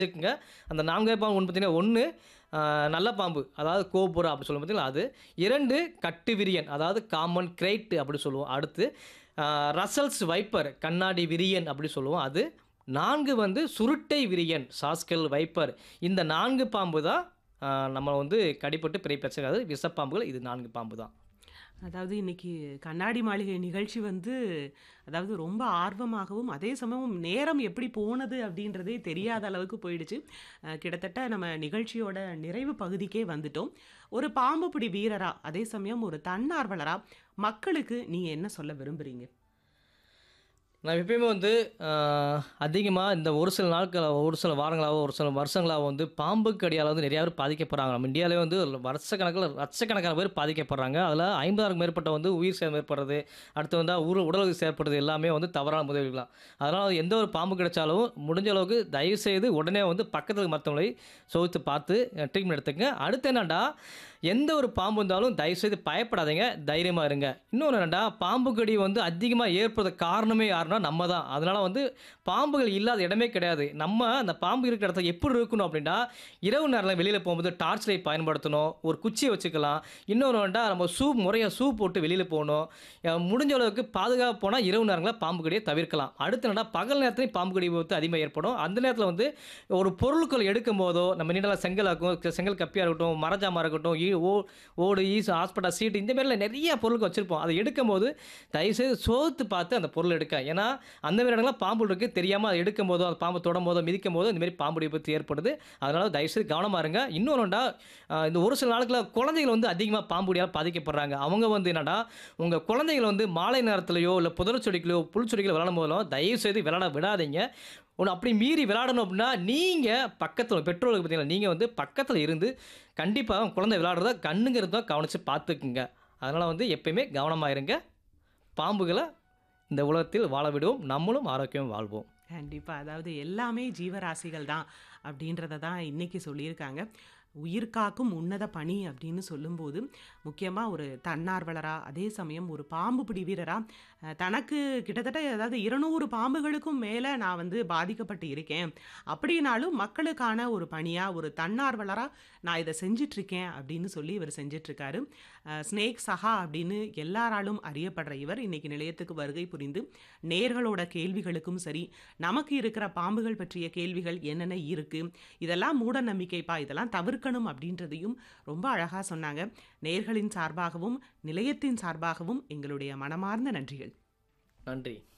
இருக்குங்க அந்த நான்கே பாம்பு ஒன்று பார்த்தீங்கன்னா ஒன்று நல்ல பாம்பு அதாவது கோபுரா அப்படி சொல்லுவோம் பார்த்தீங்களா அது இரண்டு கட்டு விரியன் அதாவது காமன் கிரைட் அப்படி சொல்லுவோம் அடுத்து ஆஹ், ரசல்ஸ் வைப்பர் கண்ணாடி விரியன் அப்படி சொல்லுவோம் அது நான்கு வந்து சுருட்டை விரியன் சாஸ்கல் வைப்பர் இந்த நான்கு பாம்பு தான் ஆஹ், நம்ம வந்து கடிப்பட்டு பெரிய பிரச்சனை அதாவது விஷப்பாம்புகள் இது நான்கு பாம்பு தான் அதாவது இன்னைக்கு கண்ணாடி மாளிகை நிகழ்ச்சி வந்து அதாவது ரொம்ப ஆர்வமாகவும் அதே சமயம் நேரம் எப்படி போனது அப்படின்றதே தெரியாத அளவுக்கு போயிடுச்சு அஹ் கிட்டத்தட்ட நம்ம நிகழ்ச்சியோட நிறைவு பகுதிக்கே வந்துட்டோம் ஒரு பாம்பு பிடி வீரரா அதே சமயம் ஒரு தன்னார்வலரா மக்களுக்கு நீங்க என்ன சொல்ல விரும்புறீங்க நான் எப்பயுமே வந்து அதிகமாக இந்த ஒரு சில நாட்கள் ஒரு சில வாரங்களாவோ ஒரு சில வருஷங்களாவோ வந்து பாம்பு கடியால் வந்து நிறையா பேர் பாதிக்கப்படுறாங்க நம்ம இந்தியாவிலே வந்து வருஷக்கணக்கில் லட்சக்கணக்கான பேர் பாதிக்கப்படுறாங்க அதில் ஐம்பதாயிரம் மேற்பட்ட வந்து உயிர் சேதம் ஏற்படுறது அடுத்து வந்து ஊர் உடலுக்கு ஏற்படுறது எல்லாமே வந்து தவறான முதலீடுகளாம் அதனால் எந்த ஒரு பாம்பு கிடைச்சாலும் முடிஞ்ச அளவுக்கு தயவுசெய்து உடனே வந்து பக்கத்தில் மற்றவங்களை சோதித்து பார்த்து ட்ரீட்மெண்ட் எடுத்துங்க அடுத்து என்னடா எந்த ஒரு பாம்பு இருந்தாலும் தயவுசெய்து பயப்படாதீங்க தைரியமாக இருங்க இன்னொன்று என்னடா பாம்பு கடி வந்து அதிகமாக ஏற்படுறது காரணமே யாருன்னா நம்ம தான் அதனால் வந்து பாம்புகள் இல்லாத இடமே கிடையாது நம்ம அந்த பாம்பு இருக்கிற இடத்துல எப்படி இருக்கணும் அப்படின்னா இரவு நேரம் வெளியில் போகும்போது டார்ச் லைட் பயன்படுத்தணும் ஒரு குச்சியை வச்சுக்கலாம் இன்னொன்று வேண்டா நம்ம ஷூ முறையாக ஷூ போட்டு வெளியில் போகணும் அஹ் முடிஞ்ச அளவுக்கு பாதுகாப்பு போனால் இரவு நேரங்களில் பாம்பு கடியை தவிர்க்கலாம் அடுத்து என்னடா பகல் நேரத்துலையும் பாம்பு கடி விபத்து அதிகமாக ஏற்படும் அந்த நேரத்தில் வந்து ஒரு பொருட்கள் எடுக்கும் போதோ நம்ம நீண்டல செங்கல் இருக்கும் செங்கல் கப்பியாக இருக்கட்டும் மரஜாமா இருக்கட்டும் ஈ ஓ ஓடு ஈஸ் ஹாஸ்பிட்டல் சீட்டு இந்த மாதிரிலாம் நிறைய பொருட்கள் வச்சுருப்போம் அதை எடுக்கும்போது தயவுசெய்து சோத்து பார்த்து அந்த பொருள் எடுக்க ஏன்னா அந்த மாதிரி இடங்கள்லாம் பாம்பு இருக்குது தெரியாமல் அதை எடுக்கும் போதோ அந்த பாம்பு தொடும் போதோ மிதிக்கும் போதோ இந்த மாதிரி பாம்பு விபத்து ஏற்படுது அதனால் தயவுசெய்து கவனமாக இருங்க இன்னொன்றுண்டா இந்த ஒரு சில நாட்களில் குழந்தைகள் வந்து அதிகமாக பாம்புடியால் பாதிக்கப்படுறாங்க அவங்க வந்து என்னடா உங்கள் குழந்தைகள் வந்து மாலை நேரத்துலையோ இல்லை புதர் செடிகளோ புல் செடிகளோ விளாடும் போதோ தயவுசெய்து விளாட விடாதீங்க ஒன்று அப்படி மீறி விளையாடணும் அப்படின்னா நீங்கள் பக்கத்தில் பெற்றோர்களுக்கு பார்த்தீங்கன்னா நீங்கள் வந்து பக்கத்தில் இருந்து கண்டிப்பாக குழந்தை விளையாடுறத கண்ணுங்கிறத கவனித்து பார்த்துக்குங்க அதனால் வந்து எப்பயுமே கவனமாக இருங்க பாம்புகளை இந்த உலகத்தில் வாழ விடுவோம் நம்மளும் ஆரோக்கியம் வாழ்வோம் கண்டிப்பா அதாவது எல்லாமே ஜீவராசிகள் தான் அப்படின்றத தான் இன்னைக்கு சொல்லியிருக்காங்க உயிர் காக்கும் உன்னத பணி அப்படின்னு சொல்லும்போது முக்கியமாக ஒரு தன்னார்வலரா அதே சமயம் ஒரு பாம்பு பிடி வீரரா அஹ், தனக்கு கிட்டத்தட்ட அதாவது இருநூறு பாம்புகளுக்கும் மேலே நான் வந்து பாதிக்கப்பட்டு இருக்கேன் அப்படின்னாலும் மக்களுக்கான ஒரு பணியாக ஒரு தன்னார்வலரா நான் இதை செஞ்சிட்ருக்கேன் அப்படின்னு சொல்லி இவர் செஞ்சிட்ருக்காரு ஸ்னேக் சஹா அப்படின்னு எல்லாராலும் அறியப்படுற இவர் இன்னைக்கு நிலையத்துக்கு வருகை புரிந்து நேர்களோட கேள்விகளுக்கும் சரி நமக்கு இருக்கிற பாம்புகள் பற்றிய கேள்விகள் என்னென்ன இருக்கு இதெல்லாம் மூட நம்பிக்கைப்பா இதெல்லாம் தவிர்க்கணும் அப்படின்றதையும் ரொம்ப அழகா சொன்னாங்க நேர்களின் சார்பாகவும் நிலையத்தின் சார்பாகவும் எங்களுடைய மனமார்ந்த நன்றிகள் நன்றி